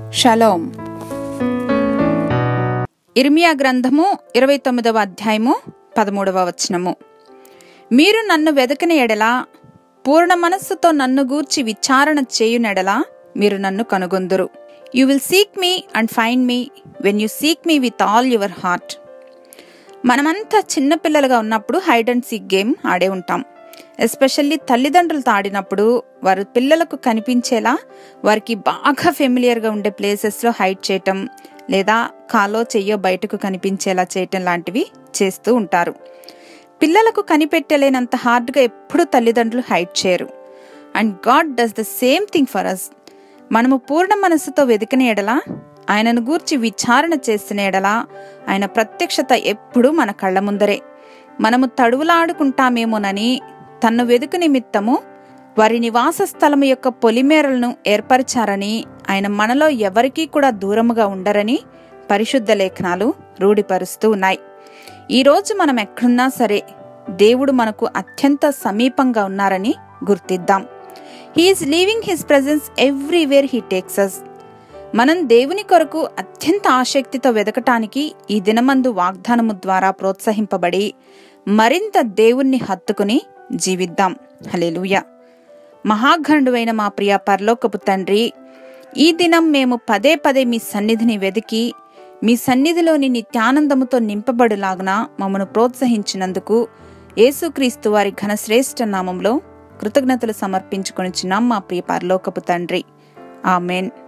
shalom ఇర్మియా గ్రంథము ఇరవై తొమ్మిదవ అధ్యాయము పదమూడవ వచనము మీరు నన్ను వెదకని ఎడల పూర్ణ మనస్సుతో నన్ను గూర్చి విచారణ చేయునెడల మీరు నన్ను కనుగొందురు you will seek me and find me when you seek me with all your heart మనమంతా చిన్నపిల్లలుగా ఉన్నప్పుడు హైడ్ అండ్ సీక్ గేమ్ ఆడే ఉంటాం ఎస్పెషల్లీ తల్లిదండ్రులతో ఆడినప్పుడు వారు పిల్లలకు కనిపించేలా వారికి బాగా ఫెమిలియర్గా ఉండే ప్లేసెస్లో హైడ్ చేయటం లేదా కాలో చెయ్యో బయటకు కనిపించేలా చేయటం లాంటివి చేస్తూ ఉంటారు పిల్లలకు కనిపెట్టలేనంత హార్డ్గా ఎప్పుడూ తల్లిదండ్రులు హైడ్ చేయరు and God does the same thing for us మనము పూర్ణ మనస్సుతో వెతికిన ఎడలా ఆయనను గూర్చి విచారణ చేసిన ఎడలా ఆయన ప్రత్యక్షత ఎప్పుడూ మన కళ్ళ ముందరే మనము తడువులాడుకుంటామేమోనని తన్ను వెదుకు నిమిత్తము వారి నివాస స్థలము యొక్క పొలిమేరలను ఏర్పరిచారని ఆయన మనలో ఎవరికీ కూడా దూరముగా ఉండరని పరిశుద్ధ లేఖనాలు రూఢిపరుస్తూ ఉన్నాయి ఈరోజు మనం ఎక్కడున్నా సరే దేవుడు మనకు అత్యంత సమీపంగా ఉన్నారని గుర్తిద్దాం he is leaving his presence everywhere he takes us మనం దేవుని కొరకు అత్యంత ఆసక్తితో వెదకటానికి ఈ దినమందు వాగ్దానము ద్వారా ప్రోత్సహింపబడి మరింత దేవుణ్ణి హత్తుకుని జీవిద్దాం హలెలుయ మహాఘండువైన మా ప్రియ పరలోకపు తండ్రి ఈ దినం మేము పదే పదే మీ సన్నిధిని వెదికి మీ సన్నిధిలోని నిత్యానందముతో నింపబడులాగున మమ్మను ప్రోత్సహించినందుకు యేసుక్రీస్తు వారి ఘనశ్రేష్ఠ నామంలో కృతజ్ఞతలు సమర్పించుకొనిచున్నాం మా ప్రియ పరలోకపు తండ్రి ఆమెన్